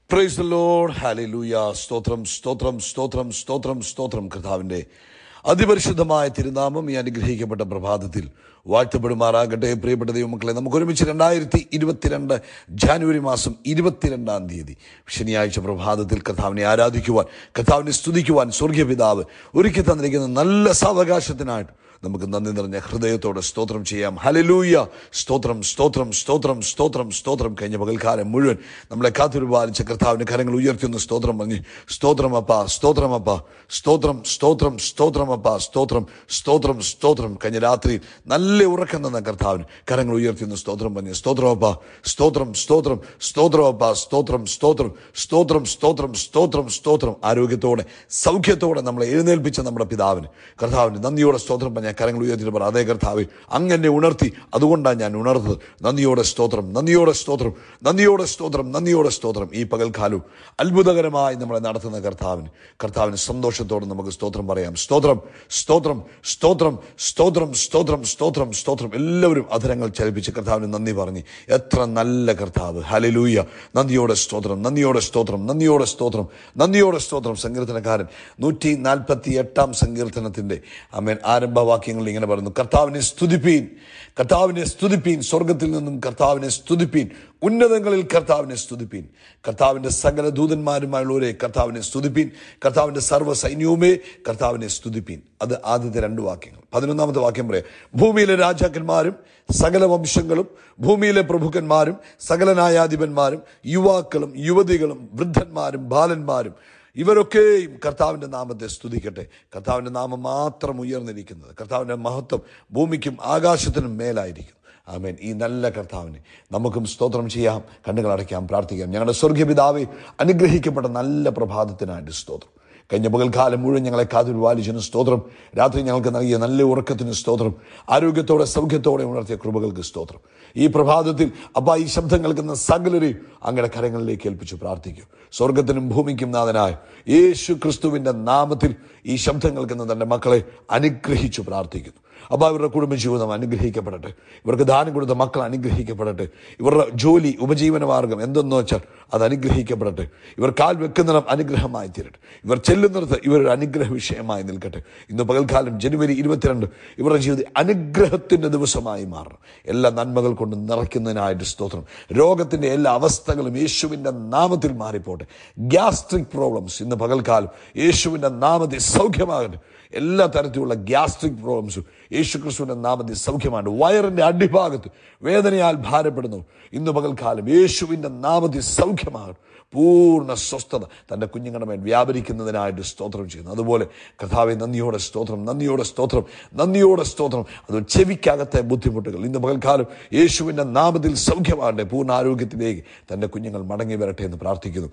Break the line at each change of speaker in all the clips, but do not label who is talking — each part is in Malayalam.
പ്രൈസ് ലോഡ് ഹാലൂയ സ്തോത്രം സ്തോത്രം സ്തോത്രം സ്തോത്രം സ്തോത്രം കർത്താവിന്റെ അതിപരിശുദ്ധമായ തിരുനാമം ഈ അനുഗ്രഹിക്കപ്പെട്ട പ്രഭാതത്തിൽ വാഴ്ത്തപ്പെടുമാറാകട്ടെ പ്രിയപ്പെട്ട ദൈവമക്കളെ നമുക്ക് ഒരുമിച്ച് രണ്ടായിരത്തി ഇരുപത്തിരണ്ട് ജാനുവരി മാസം ഇരുപത്തിരണ്ടാം തീയതി ശനിയാഴ്ച പ്രഭാതത്തിൽ കർത്താവിനെ ആരാധിക്കുവാൻ കർത്താവിനെ സ്തുതിക്കുവാൻ സ്വർഗീയ പിതാവ് ഒരുക്കി തന്നിരിക്കുന്ന നല്ല സാവകാശത്തിനായിട്ട് നമുക്ക് നന്ദി നിറഞ്ഞ ഹൃദയത്തോടെ സ്തോത്രം ചെയ്യാം ഹലലൂയ സ്തോത്രം സ്തോത്രം സ്തോത്രം സ്തോത്രം സ്തോത്രം കഴിഞ്ഞ പകൽക്കാലം മുഴുവൻ നമ്മളെ കാത്തുരുപാലിച്ച കർത്താവിന്റെ കരങ്ങൾ ഉയർത്തിയൊന്ന് സ്തോത്രം പറഞ്ഞ് സ്തോത്രമപ്പ സ്തോത്രമപ്പ സ്തോത്രം സ്തോത്രം സ്തോത്രമപ്പ സ്തോത്രം സ്തോത്രം സ്തോത്രം കഴിഞ്ഞ രാത്രി നല്ല ഉറക്കം തന്ന കർത്താവിന് കരങ്ങൾ ഉയർത്തിയൊന്ന് സ്തോത്രം പറഞ്ഞ് സ്തോത്രമപ്പ സ്തോത്രം സ്തോത്രം സ്തോത്രമപ്പ സ്തോത്രം സ്തോത്രം സ്തോത്രം സ്തോത്രം സ്തോത്രം സ്തോത്രം ആരോഗ്യത്തോടെ സൗഖ്യത്തോടെ നമ്മളെ എഴുന്നേൽപ്പിച്ച നമ്മുടെ പിതാവിന് കർത്താവിന് നന്ദിയോടെ സ്തോത്രം പറഞ്ഞ കരങ്ങൾ ഉയർത്തിയിട്ട് പറ അതേ കർത്താവ് അങ്ങനെ ഉണർത്തി അതുകൊണ്ടാണ് ഞാൻ ഉണർന്നത് നന്ദിയോടെ സ്തോത്രം നന്ദിയോടെ സ്തോത്രം നന്ദിയോടെ സ്തോത്രം നന്ദിയോടെ സ്തോത്രം ഈ പകൽക്കാലവും അത്ഭുതകരമായി നമ്മളെ നടത്തുന്ന കർത്താവിന് കർത്താവിന് സന്തോഷത്തോടെ നമുക്ക് സ്തോത്രം പറയാം സ്തോത്രം സ്തോത്രം സ്തോത്രം സ്തോത്രം സ്തോത്രം സ്തോത്രം സ്തോത്രം എല്ലാവരും അധരങ്ങൾ ചലിപ്പിച്ച് കർത്താവിന് നന്ദി പറഞ്ഞ് എത്ര നല്ല കർത്താവ് ഹലലൂയ നന്ദിയോടെ സ്തോത്രം നന്ദിയോടെ സ്തോത്രം നന്ദിയോടെ സ്തോത്രം നന്ദിയോടെ സ്തോത്രം സങ്കീർത്തനക്കാരൻ നൂറ്റി നാൽപ്പത്തി എട്ടാം സങ്കീർത്തനത്തിന്റെ അമേൻ ആരംഭവാക്യങ്ങളിൽ ഇങ്ങനെ പറയുന്നു കർത്താവിനെ സ്തുതിപ്പീൻ കർത്താവിനെ സ്തുതിപ്പീൻ സ്വർഗത്തിൽ നിന്നും കർത്താവിനെ സ്തുതിപ്പീൻ ഉന്നതങ്ങളിൽ കർത്താവിനെ സ്തുതിപ്പീൻ കർത്താവിന്റെ സകല ദൂതന്മാരുമായുള്ളവരെ കർത്താവിനെ സ്തുതിപ്പീൻ കർത്താവിന്റെ സർവ്വ സൈന്യവുമേ കർത്താവിനെ സ്തുതിപ്പീൻ അത് ആദ്യത്തെ രണ്ട് വാക്യങ്ങൾ പതിനൊന്നാമത്തെ വാക്യം പറയാം ഭൂമിയിലെ രാജാക്കന്മാരും സകല വംശങ്ങളും ഭൂമിയിലെ പ്രഭുക്കന്മാരും സകല ന്യായാധിപന്മാരും യുവാക്കളും യുവതികളും വൃദ്ധന്മാരും ബാലന്മാരും ഇവരൊക്കെയും കർത്താവിന്റെ നാമത്തെ സ്തുതിക്കട്ടെ കർത്താവിന്റെ നാമം മാത്രം ഉയർന്നിരിക്കുന്നത് കർത്താവിന്റെ മഹത്വം ഭൂമിക്കും ആകാശത്തിനും മേലായിരിക്കും ആമേൻ ഈ നല്ല കർത്താവിനെ നമുക്കും സ്തോത്രം ചെയ്യാം കണ്ണുകൾ അടയ്ക്കാം പ്രാർത്ഥിക്കാം ഞങ്ങളുടെ സ്വർഗീയ പിതാവെ അനുഗ്രഹിക്കപ്പെട്ട നല്ല പ്രഭാതത്തിനായിട്ട് സ്തോത്രം കഴിഞ്ഞ പകൽക്കാലം മുഴുവൻ ഞങ്ങളെ കാതുരുവാലിച്ചതിന് സ്തോത്രം രാത്രി ഞങ്ങൾക്ക് നൽകിയ നല്ല ഉറക്കത്തിന് സ്തോത്രം ആരോഗ്യത്തോടെ സൗഖ്യത്തോടെ ഉണർത്തിയ കൃപകൾക്ക് സ്തോത്രം ഈ പ്രഭാതത്തിൽ അപ്പ ഈ ശബ്ദം കേൾക്കുന്ന സകലരെയും അങ്ങയുടെ കരങ്ങളിലേക്ക് ഏൽപ്പിച്ചു പ്രാർത്ഥിക്കും സ്വർഗത്തിനും ഭൂമിക്കും നാഥനായ യേശു ക്രിസ്തുവിന്റെ നാമത്തിൽ ഈ ശബ്ദം കേൾക്കുന്ന തന്റെ മക്കളെ അനുഗ്രഹിച്ചു പ്രാർത്ഥിക്കുന്നു അപ്പോൾ അവരുടെ കുടുംബജീവിതം അനുഗ്രഹിക്കപ്പെടട്ടെ ഇവർക്ക് ദാനം കൊടുത്ത മക്കൾ അനുഗ്രഹിക്കപ്പെടട്ടെ ഇവരുടെ ജോലി ഉപജീവന മാർഗം എന്തെന്ന് വെച്ചാൽ അത് അനുഗ്രഹിക്കപ്പെടട്ടെ ഇവർ കാൽ വെക്കുന്നിടം അനുഗ്രഹമായി തീരട്ടെ ഇവർ ചെല്ലുന്നിടത്ത് ഇവരൊരു അനുഗ്രഹ വിഷയമായി നിൽക്കട്ടെ ഇന്ന് പകൽക്കാലം ജനുവരി ഇരുപത്തിരണ്ട് ഇവരുടെ ജീവിതം അനുഗ്രഹത്തിന്റെ ദിവസമായി മാറണം എല്ലാ നന്മകൾ കൊണ്ട് നിറയ്ക്കുന്നതിനായിട്ട് സ്തോത്രം രോഗത്തിന്റെ എല്ലാ അവസ്ഥകളും യേശുവിന്റെ നാമത്തിൽ മാറിപ്പോട്ടെ ഗ്യാസ്ട്രിക് പ്രോബ്ലംസ് ഇന്ന് പകൽക്കാലം യേശുവിന്റെ നാമത്തിൽ സൗഖ്യമാകട്ടെ എല്ലാ തരത്തിലുള്ള ഗ്യാസ്ട്രിക് പ്രോബ്ലംസും യേശു ക്രിസ്തുവിന്റെ നാമത്തിൽ സൗഖ്യമാണ് വയറിന്റെ അടിഭാഗത്ത് വേദനയാൽ ഭാരപ്പെടുന്നു ഇന്ന് പകൽക്കാലം യേശുവിന്റെ നാമത്തിൽ സൗഖ്യമാകണം പൂർണ്ണ സ്വസ്ഥത തൻ്റെ കുഞ്ഞുങ്ങളുടെ മേൽ വ്യാപരിക്കുന്നതിനായിട്ട് സ്തോത്രം ചെയ്യുന്നു അതുപോലെ കഥാവെ നന്ദിയോടെ സ്തോത്രം നന്ദിയോടെ സ്തോത്രം നന്ദിയോടെ സ്തോത്രം അത് ചെവിക്കകത്തെ ബുദ്ധിമുട്ടുകൾ ഇന്ന് പകൽക്കാലം യേശുവിൻ്റെ നാമത്തിൽ സൗഖ്യമാകട്ടെ പൂർണ്ണ ആരോഗ്യത്തിലേക്ക് തൻ്റെ കുഞ്ഞുങ്ങൾ മടങ്ങി വരട്ടെ എന്ന് പ്രാർത്ഥിക്കുന്നു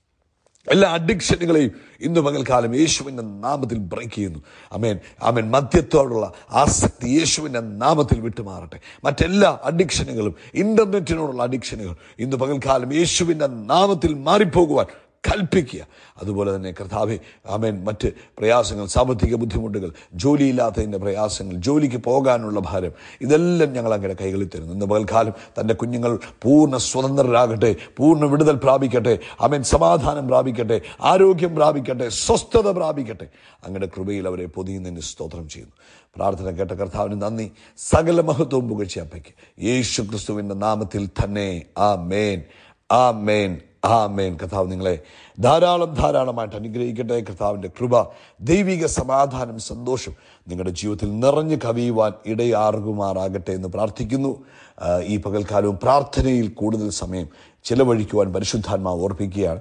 എല്ലാ അഡിക്ഷനുകളെയും ഇന്ന് പകൽക്കാലം യേശുവിൻ്റെ നാമത്തിൽ ബ്രേക്ക് ചെയ്യുന്നു അമേൻ അമേൻ മദ്യത്തോടുള്ള ആസക്തി യേശുവിൻ്റെ നാമത്തിൽ വിട്ടുമാറട്ടെ മറ്റെല്ലാ അഡിക്ഷനുകളും ഇന്റർനെറ്റിനോടുള്ള അഡിക്ഷനുകൾ ഇന്ന് പകൽക്കാലം യേശുവിൻ്റെ നാമത്തിൽ മാറിപ്പോകുവാൻ കൽപ്പിക്കുക അതുപോലെ തന്നെ കർത്താവെ ആമേൻ മറ്റ് പ്രയാസങ്ങൾ സാമ്പത്തിക ബുദ്ധിമുട്ടുകൾ ജോലിയില്ലാത്തതിൻ്റെ പ്രയാസങ്ങൾ ജോലിക്ക് പോകാനുള്ള ഭാരം ഇതെല്ലാം ഞങ്ങൾ അങ്ങനെ കൈകളിൽ തരുന്നു ഇന്ന് പകൽക്കാലം തൻ്റെ കുഞ്ഞുങ്ങൾ പൂർണ്ണ സ്വതന്ത്രരാകട്ടെ പൂർണ്ണ വിടുതൽ പ്രാപിക്കട്ടെ ആമേൻ സമാധാനം പ്രാപിക്കട്ടെ ആരോഗ്യം പ്രാപിക്കട്ടെ സ്വസ്ഥത പ്രാപിക്കട്ടെ അങ്ങയുടെ കൃപയിൽ അവരെ പൊതിയുന്നതിന് സ്തോത്രം ചെയ്യുന്നു പ്രാർത്ഥന കേട്ട കർത്താവിന് നന്ദി സകല മഹത്വവും പുകഴ്ച അപ്പയ്ക്ക് യേശു ക്രിസ്തുവിൻ്റെ നാമത്തിൽ തന്നെ ആ മേൻ ആ മേൻ ആ മേൻ കർത്താവ് നിങ്ങളെ ധാരാളം ധാരാളമായിട്ട് അനുഗ്രഹിക്കട്ടെ കർത്താവിൻ്റെ കൃപ ദൈവിക സമാധാനം സന്തോഷം നിങ്ങളുടെ ജീവിതത്തിൽ നിറഞ്ഞു കവിയുവാൻ ഇടയാറുകുമാറാകട്ടെ എന്ന് പ്രാർത്ഥിക്കുന്നു ആ, ഈ പകൽക്കാലവും പ്രാർത്ഥനയിൽ കൂടുതൽ സമയം ചിലവഴിക്കുവാൻ പരിശുദ്ധാത്മാവ് ഓർപ്പിക്കുകയാണ്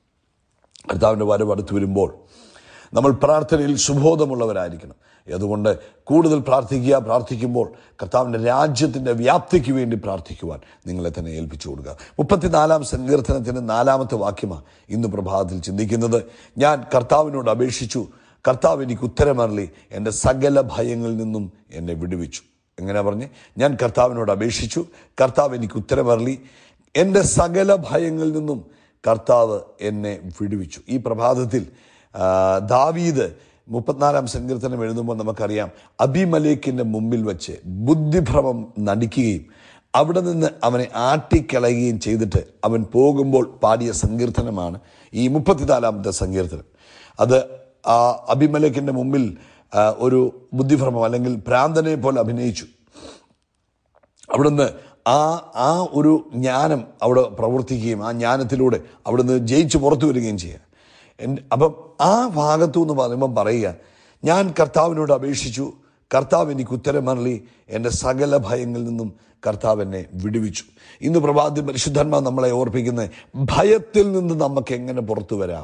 കർത്താവിൻ്റെ വരവ് അടുത്ത് വരുമ്പോൾ നമ്മൾ പ്രാർത്ഥനയിൽ സുബോധമുള്ളവരായിരിക്കണം അതുകൊണ്ട് കൂടുതൽ പ്രാർത്ഥിക്കുക പ്രാർത്ഥിക്കുമ്പോൾ കർത്താവിൻ്റെ രാജ്യത്തിൻ്റെ വ്യാപ്തിക്ക് വേണ്ടി പ്രാർത്ഥിക്കുവാൻ നിങ്ങളെ തന്നെ ഏൽപ്പിച്ചു കൊടുക്കുക മുപ്പത്തിനാലാം സങ്കീർത്തനത്തിൻ്റെ നാലാമത്തെ വാക്യമാണ് ഇന്ന് പ്രഭാതത്തിൽ ചിന്തിക്കുന്നത് ഞാൻ കർത്താവിനോട് അപേക്ഷിച്ചു കർത്താവ് എനിക്ക് ഉത്തരമരളി എൻ്റെ സകല ഭയങ്ങളിൽ നിന്നും എന്നെ വിടുവിച്ചു എങ്ങനെ പറഞ്ഞ് ഞാൻ കർത്താവിനോട് അപേക്ഷിച്ചു കർത്താവ് എനിക്ക് ഉത്തരമരളി എൻ്റെ സകല ഭയങ്ങളിൽ നിന്നും കർത്താവ് എന്നെ വിടുവിച്ചു ഈ പ്രഭാതത്തിൽ ആ, ദാവീദ് മുപ്പത്തിനാലാം സങ്കീർത്തനം എഴുതുമ്പോൾ നമുക്കറിയാം അബിമലേക്കിന്റെ മുമ്പിൽ വെച്ച് ബുദ്ധിഭ്രമം നടിക്കുകയും അവിടെ നിന്ന് അവനെ ആട്ടിക്കളയുകയും ചെയ്തിട്ട് അവൻ പോകുമ്പോൾ പാടിയ സങ്കീർത്തനമാണ് ഈ മുപ്പത്തിനാലാമത്തെ സങ്കീർത്തനം അത് ആ അഭിമലക്കിൻ്റെ മുമ്പിൽ ആ, ഒരു ബുദ്ധിഭ്രമം അല്ലെങ്കിൽ ഭ്രാന്തനെ പോലെ അഭിനയിച്ചു അവിടുന്ന് ആ ആ ഒരു ജ്ഞാനം അവിടെ പ്രവർത്തിക്കുകയും ആ ജ്ഞാനത്തിലൂടെ അവിടുന്ന് ജയിച്ച് പുറത്തു വരികയും ചെയ്യുക എൻ്റെ അപ്പം ആ ഭാഗത്തു നിന്ന് പറയുമ്പം പറയുക ഞാൻ കർത്താവിനോട് അപേക്ഷിച്ചു കർത്താവ് എനിക്ക് ഉത്തരം മരളി എൻ്റെ സകല ഭയങ്ങളിൽ നിന്നും കർത്താവ് എന്നെ വിടുവിച്ചു ഇന്ന് പ്രഭാതി പരിശുദ്ധന്മാർ നമ്മളെ ഓർപ്പിക്കുന്നത് ഭയത്തിൽ നിന്ന് നമുക്ക് എങ്ങനെ പുറത്തു വരാം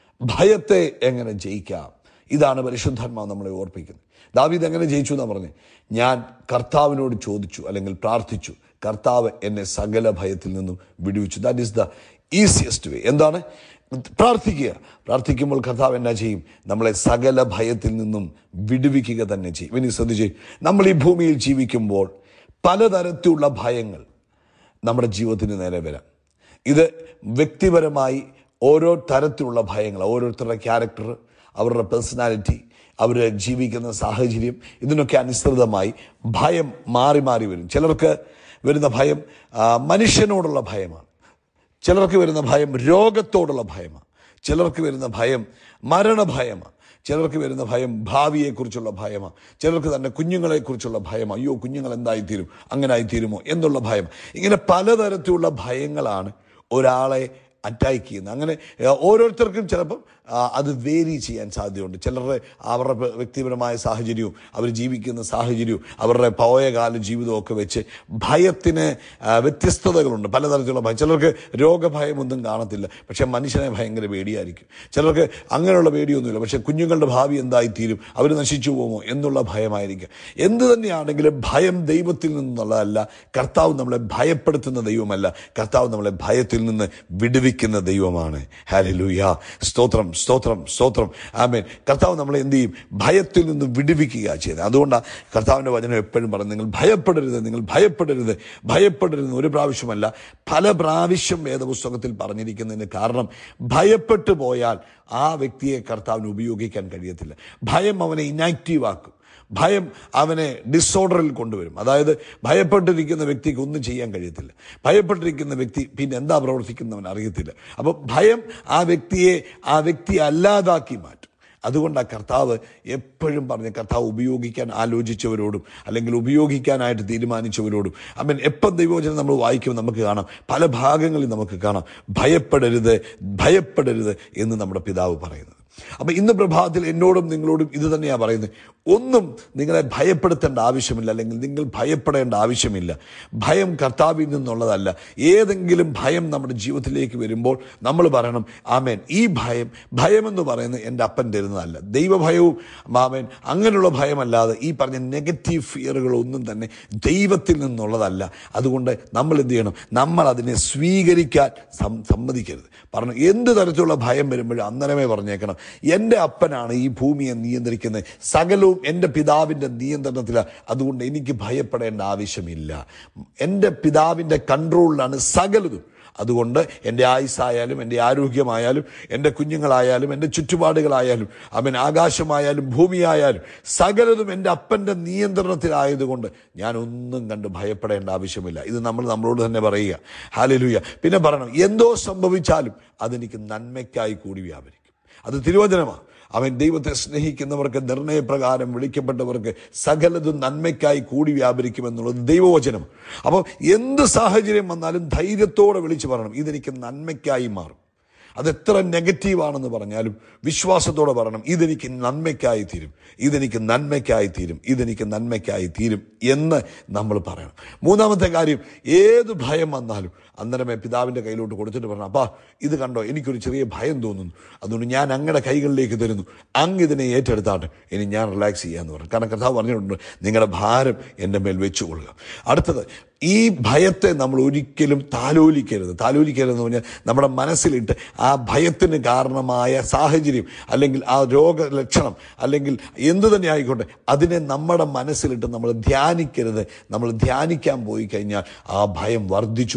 ഭയത്തെ എങ്ങനെ ജയിക്കാം ഇതാണ് പരിശുദ്ധാത്മാവ് നമ്മളെ ഓർപ്പിക്കുന്നത് ദാവീദ് എങ്ങനെ ജയിച്ചു എന്നാ പറഞ്ഞത് ഞാൻ കർത്താവിനോട് ചോദിച്ചു അല്ലെങ്കിൽ പ്രാർത്ഥിച്ചു കർത്താവ് എന്നെ സകല ഭയത്തിൽ നിന്നും വിടുവിച്ചു that is the easiest way എന്താണ് പ്രാർത്ഥിക്കുക പ്രാർത്ഥിക്കുമ്പോൾ കർത്താവ് എന്നാ ചെയ്യും നമ്മളെ സകല ഭയത്തിൽ നിന്നും വിടുവിക്കുക തന്നെ ചെയ്യും ഇനി ശ്രദ്ധിച്ച് നമ്മൾ ഈ ഭൂമിയിൽ ജീവിക്കുമ്പോൾ പലതരത്തിലുള്ള ഭയങ്ങൾ നമ്മുടെ ജീവിതത്തിന് നേരെ വരാം ഇത് വ്യക്തിപരമായി ഓരോ തരത്തിലുള്ള ഭയങ്ങൾ ഓരോരുത്തരുടെ ക്യാരക്ടർ അവരുടെ പേഴ്സണാലിറ്റി അവർ ജീവിക്കുന്ന സാഹചര്യം ഇതിനൊക്കെ അനുസൃതമായി ഭയം മാറി മാറി വരും ചിലർക്ക് വരുന്ന ഭയം ആ, മനുഷ്യനോടുള്ള ഭയമാണ് ചിലർക്ക് വരുന്ന ഭയം രോഗത്തോടുള്ള ഭയമാണ് ചിലർക്ക് വരുന്ന ഭയം മരണഭയമാണ് ചിലർക്ക് വരുന്ന ഭയം ഭാവിയെക്കുറിച്ചുള്ള ഭയമാണ് ചിലർക്ക് തന്നെ കുഞ്ഞുങ്ങളെക്കുറിച്ചുള്ള ഭയം അയ്യോ കുഞ്ഞുങ്ങൾ എന്തായിത്തീരും അങ്ങനെ ആയിത്തീരുമോ എന്നുള്ള ഭയം ഇങ്ങനെ പലതരത്തിലുള്ള ഭയങ്ങളാണ് ഒരാളെ അറ്റാക്ക് ചെയ്യുന്നത് അങ്ങനെ ഏ, ഓരോരുത്തർക്കും ചിലപ്പം ആ, അത് വേരി ചെയ്യാൻ സാധ്യതയുണ്ട് ചിലരുടെ അവരുടെ പ- വ്യക്തിപരമായ സാഹചര്യവും അവർ ജീവിക്കുന്ന സാഹചര്യവും അവരുടെ പോയകാല ജീവിതവും ഒക്കെ വെച്ച് ഭയത്തിന് ആ, വ്യത്യസ്തതകളുണ്ട് പലതരത്തിലുള്ള ഭയം ചിലർക്ക് രോഗഭയമൊന്നും കാണത്തില്ല പക്ഷെ മനുഷ്യനെ ഭയങ്കര പേടിയായിരിക്കും ചിലർക്ക് അങ്ങനെയുള്ള പേടിയൊന്നുമില്ല പക്ഷെ കുഞ്ഞുങ്ങളുടെ ഭാവി എന്തായിത്തീരും അവർ നശിച്ചു പോകുമോ എന്നുള്ള ഭയമായിരിക്കും എന്ത് തന്നെയാണെങ്കിലും ഭയം ദൈവത്തിൽ നിന്നുള്ളതല്ല കർത്താവ് നമ്മളെ ഭയപ്പെടുത്തുന്ന ദൈവമല്ല കർത്താവ് നമ്മളെ ഭയത്തിൽ നിന്ന് വിടുവിക്കുന്ന ദൈവമാണ് ഹാലലൂയ സ്തോത്രം സ്തോത്രം സ്തോത്രം ആമേൻ കർത്താവ് നമ്മളെ എന്ത് ചെയ്യും ഭയത്തിൽ നിന്ന് വിടുവിക്കുക ചെയ്യുന്നത് അതുകൊണ്ടാണ് കർത്താവിൻ്റെ വചനം എപ്പോഴും പറയുന്നത് നിങ്ങൾ ഭയപ്പെടരുത് നിങ്ങൾ ഭയപ്പെടരുത് ഭയപ്പെടരുത് ഒരു പ്രാവശ്യമല്ല പല പ്രാവശ്യം വേദപുസ്തകത്തിൽ പറഞ്ഞിരിക്കുന്നതിന് കാരണം ഭയപ്പെട്ടു പോയാൽ ആ വ്യക്തിയെ കർത്താവിന് ഉപയോഗിക്കാൻ കഴിയത്തില്ല ഭയം അവനെ ഇനാക്റ്റീവ് ആക്കും ഭയം അവനെ ഡിസോർഡറിൽ കൊണ്ടുവരും അതായത് ഭയപ്പെട്ടിരിക്കുന്ന വ്യക്തിക്ക് ഒന്നും ചെയ്യാൻ കഴിയത്തില്ല ഭയപ്പെട്ടിരിക്കുന്ന വ്യക്തി പിന്നെ എന്താ പ്രവർത്തിക്കുന്നവൻ അറിയത്തില്ല അപ്പോൾ ഭയം ആ വ്യക്തിയെ ആ വ്യക്തി അല്ലാതാക്കി മാറ്റും അതുകൊണ്ടാണ് കർത്താവ് എപ്പോഴും പറഞ്ഞ കർത്താവ് ഉപയോഗിക്കാൻ ആലോചിച്ചവരോടും അല്ലെങ്കിൽ ഉപയോഗിക്കാനായിട്ട് തീരുമാനിച്ചവരോടും അവൻ എപ്പം ദൈവവചനം നമ്മൾ വായിക്കുമ്പോൾ നമുക്ക് കാണാം പല ഭാഗങ്ങളിൽ നമുക്ക് കാണാം ഭയപ്പെടരുത് ഭയപ്പെടരുത് എന്ന് നമ്മുടെ പിതാവ് പറയുന്നത് അപ്പൊ ഇന്ന് പ്രഭാതത്തിൽ എന്നോടും നിങ്ങളോടും ഇത് തന്നെയാണ് പറയുന്നത് ഒന്നും നിങ്ങളെ ഭയപ്പെടുത്തേണ്ട ആവശ്യമില്ല അല്ലെങ്കിൽ നിങ്ങൾ ഭയപ്പെടേണ്ട ആവശ്യമില്ല ഭയം കർത്താവിൽ നിന്നുള്ളതല്ല ഏതെങ്കിലും ഭയം നമ്മുടെ ജീവിതത്തിലേക്ക് വരുമ്പോൾ നമ്മൾ പറയണം ആമേൻ ഈ ഭയം ഭയമെന്ന് പറയുന്നത് എൻ്റെ അപ്പൻ തരുന്നതല്ല ദൈവഭയവും മാമേൻ അങ്ങനെയുള്ള ഭയമല്ലാതെ ഈ പറഞ്ഞ നെഗറ്റീവ് ഫിയറുകളൊന്നും തന്നെ ദൈവത്തിൽ നിന്നുള്ളതല്ല അതുകൊണ്ട് നമ്മൾ എന്ത് ചെയ്യണം നമ്മൾ അതിനെ സ്വീകരിക്കാൻ സം- സമ്മതിക്കരുത് പറഞ്ഞു എന്ത് തരത്തിലുള്ള ഭയം വരുമ്പോഴും അന്നേരമേ പറഞ്ഞേക്കണം എൻ്റെ അപ്പനാണ് ഈ ഭൂമിയെ നിയന്ത്രിക്കുന്നത് സകലവും എൻ്റെ പിതാവിൻ്റെ നിയന്ത്രണത്തിലാണ് അതുകൊണ്ട് എനിക്ക് ഭയപ്പെടേണ്ട ആവശ്യമില്ല എൻ്റെ പിതാവിൻ്റെ കൺട്രോളിലാണ് സകലതും അതുകൊണ്ട് എൻ്റെ ആയുസ്സായാലും എൻ്റെ ആരോഗ്യമായാലും എൻ്റെ കുഞ്ഞുങ്ങളായാലും എൻ്റെ ചുറ്റുപാടുകളായാലും അവൻ ആകാശമായാലും ഭൂമിയായാലും സകലതും എൻ്റെ അപ്പൻ്റെ നിയന്ത്രണത്തിലായതുകൊണ്ട് ഞാൻ ഒന്നും കണ്ട് ഭയപ്പെടേണ്ട ആവശ്യമില്ല ഇത് നമ്മൾ നമ്മളോട് തന്നെ പറയുക ഹാലലുയ പിന്നെ പറയണം എന്തോ സംഭവിച്ചാലും അതെനിക്ക് നന്മയ്ക്കായി കൂടി വ്യാപരിക്കും അത് തിരുവചനമാണ് അവൻ ദൈവത്തെ സ്നേഹിക്കുന്നവർക്ക് നിർണയപ്രകാരം വിളിക്കപ്പെട്ടവർക്ക് സകലതും നന്മയ്ക്കായി കൂടി വ്യാപരിക്കുമെന്നുള്ളത് ദൈവവചനം അപ്പോൾ എന്ത് സാഹചര്യം വന്നാലും ധൈര്യത്തോടെ വിളിച്ചു പറയണം ഇതെനിക്ക് നന്മയ്ക്കായി മാറും അതെത്ര നെഗറ്റീവാണെന്ന് പറഞ്ഞാലും വിശ്വാസത്തോടെ പറയണം ഇതെനിക്ക് നന്മയ്ക്കായി തീരും ഇതെനിക്ക് നന്മയ്ക്കായി തീരും ഇതെനിക്ക് നന്മയ്ക്കായി തീരും എന്ന് നമ്മൾ പറയണം മൂന്നാമത്തെ കാര്യം ഏത് ഭയം വന്നാലും അന്നേരമേ പിതാവിൻ്റെ കയ്യിലോട്ട് കൊടുത്തിട്ട് പറഞ്ഞു അപ്പാ ഇത് കണ്ടോ എനിക്കൊരു ചെറിയ ഭയം തോന്നുന്നു അതുകൊണ്ട് ഞാൻ അങ്ങയുടെ കൈകളിലേക്ക് തരുന്നു അങ്ങ് ഇതിനെ ഏറ്റെടുത്താട്ടെ ഇനി ഞാൻ റിലാക്സ് ചെയ്യാന്ന് പറഞ്ഞു കാരണം കർത്താവ് പറഞ്ഞിട്ടുണ്ട് നിങ്ങളുടെ ഭാരം എൻ്റെ മേൽ വെച്ചുകൊള്ളുക അടുത്തത് ഈ ഭയത്തെ നമ്മൾ ഒരിക്കലും താലോലിക്കരുത് താലോലിക്കരുതെന്ന് പറഞ്ഞാൽ നമ്മുടെ മനസ്സിലിട്ട് ആ ഭയത്തിന് കാരണമായ സാഹചര്യം അല്ലെങ്കിൽ ആ രോഗലക്ഷണം അല്ലെങ്കിൽ എന്തു തന്നെ ആയിക്കോട്ടെ അതിനെ നമ്മുടെ മനസ്സിലിട്ട് നമ്മൾ ധ്യാനിക്കരുത് നമ്മൾ ധ്യാനിക്കാൻ പോയി കഴിഞ്ഞാൽ ആ ഭയം വർദ്ധിച്ചു വർദ്ധിച്ചു വരും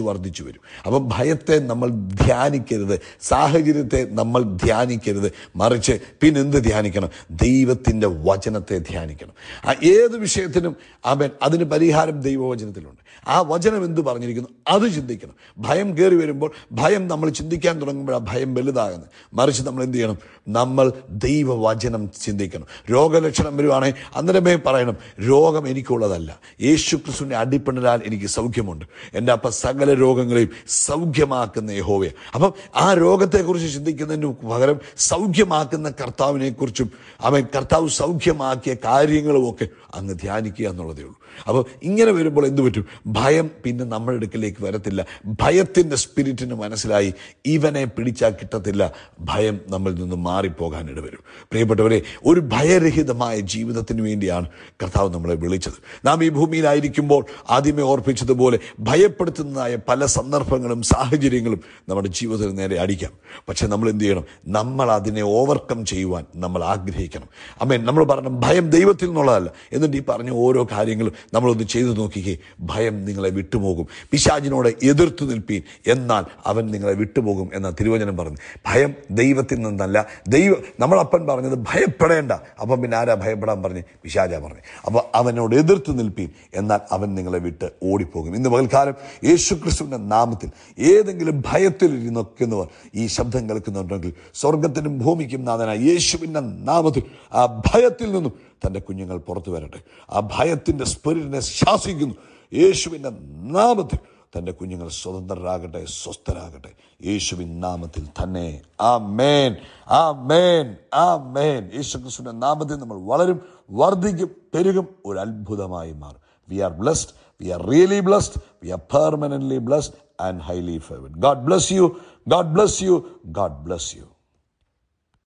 വരും അപ്പം ഭയത്തെ നമ്മൾ ധ്യാനിക്കരുത് സാഹചര്യത്തെ നമ്മൾ ധ്യാനിക്കരുത് മറിച്ച് പിന്നെന്ത് ധ്യാനിക്കണം ദൈവത്തിൻ്റെ വചനത്തെ ധ്യാനിക്കണം ആ ഏത് വിഷയത്തിനും അവൻ അതിന് പരിഹാരം ദൈവവചനത്തിലുണ്ട് ആ വചനം എന്ത് പറഞ്ഞിരിക്കുന്നു അത് ചിന്തിക്കണം ഭയം കയറി വരുമ്പോൾ ഭയം നമ്മൾ ചിന്തിക്കാൻ തുടങ്ങുമ്പോൾ ആ ഭയം വലുതാകുന്നത് മറിച്ച് നമ്മൾ എന്ത് ചെയ്യണം നമ്മൾ ദൈവവചനം ചിന്തിക്കണം രോഗലക്ഷണം വരുവാണെങ്കിൽ അന്നേരമേ പറയണം രോഗം എനിക്കുള്ളതല്ല യേശു ക്രിസ്തുവിൻ്റെ അടിപ്പിണരാൽ എനിക്ക് സൗഖ്യമുണ്ട് എൻ്റെ അപ്പ സകല രോഗങ്ങളെയും സൗഖ്യമാക്കുന്ന യഹോവയെ അപ്പം ആ രോഗത്തെക്കുറിച്ച് ചിന്തിക്കുന്നതിന് പകരം സൗഖ്യമാക്കുന്ന കർത്താവിനെക്കുറിച്ചും അവൻ കർത്താവ് സൗഖ്യമാക്കിയ കാര്യങ്ങളും ഒക്കെ അങ്ങ് ധ്യാനിക്കുക എന്നുള്ളതേ ഉള്ളൂ അപ്പോൾ ഇങ്ങനെ വരുമ്പോൾ എന്ത് പറ്റും ഭയം പിന്നെ നമ്മുടെ അടുക്കലേക്ക് വരത്തില്ല ഭയത്തിൻ്റെ സ്പിരിറ്റിന് മനസ്സിലായി ഇവനെ പിടിച്ചാൽ കിട്ടത്തില്ല ഭയം നമ്മളിൽ നിന്ന് മാറിപ്പോകാൻ ഇടവരും പ്രിയപ്പെട്ടവരെ ഒരു ഭയരഹിതമായ ജീവിതത്തിന് വേണ്ടിയാണ് കർത്താവ് നമ്മളെ വിളിച്ചത് നാം ഈ ഭൂമിയിലായിരിക്കുമ്പോൾ ആദ്യമേ ഓർപ്പിച്ചതുപോലെ ഭയപ്പെടുത്തുന്നതായ പല സന്ദർഭങ്ങളും സാഹചര്യങ്ങളും നമ്മുടെ ജീവിതത്തിന് നേരെ അടിക്കാം പക്ഷെ നമ്മൾ എന്ത് ചെയ്യണം നമ്മൾ അതിനെ ഓവർകം ചെയ്യുവാൻ നമ്മൾ ആഗ്രഹിക്കണം അമ്മേൻ നമ്മൾ പറയണം ഭയം ദൈവത്തിൽ നിന്നുള്ളതല്ല എന്നിട്ട് ഈ പറഞ്ഞ ഓരോ കാര്യങ്ങളും നമ്മളൊന്ന് ചെയ്തു നോക്കിക്കേ ഭയം നിങ്ങളെ വിട്ടുപോകും പിശാചിനോട് എതിർത്തു നിൽപ്പീൻ എന്നാൽ അവൻ നിങ്ങളെ വിട്ടുപോകും എന്ന തിരുവചനം പറഞ്ഞു ഭയം ദൈവത്തിൽ നിന്നല്ല ദൈവ നമ്മളപ്പൻ പറഞ്ഞത് ഭയപ്പെടേണ്ട അപ്പം പിന്നെ ആരാ ഭയപ്പെടാൻ പറഞ്ഞ് പിശാച പറഞ്ഞു അപ്പോൾ അവനോട് എതിർത്ത് നിൽപ്പീൻ എന്നാൽ അവൻ നിങ്ങളെ വിട്ട് ഓടിപ്പോകും ഇന്ന് പകൽക്കാലം യേശു ക്രിസ്തുവിൻ്റെ നാമത്തിൽ ഏതെങ്കിലും ഭയത്തിൽ ഇരുന്നൊക്കുന്നവർ ഈ ശബ്ദം കേൾക്കുന്നുണ്ടെങ്കിൽ സ്വർഗത്തിനും ഭൂമിക്കും നാഥനായ യേശുവിൻ്റെ നാമത്തിൽ ആ ഭയത്തിൽ നിന്നും തൻ്റെ കുഞ്ഞുങ്ങൾ പുറത്തു വരട്ടെ ആ ഭയത്തിൻ്റെ സ്പിരിറ്റിനെ ശാസിക്കുന്നു യേശുവിൻ്റെ നാമത്തിൽ തൻ്റെ കുഞ്ഞുങ്ങൾ സ്വതന്ത്രരാകട്ടെ സ്വസ്ഥരാകട്ടെ യേശുവിൻ നാമത്തിൽ തന്നെ ആ മേൻ ആ മേൻ ആ മേൻ യേശു ക്രിസ്തുവിൻ്റെ നാമത്തിൽ നമ്മൾ വളരും വർദ്ധിക്കും പെരുകും ഒരു അത്ഭുതമായി മാറും we are blessed we are really blessed we are permanently blessed and highly favoured God bless you God bless you God bless U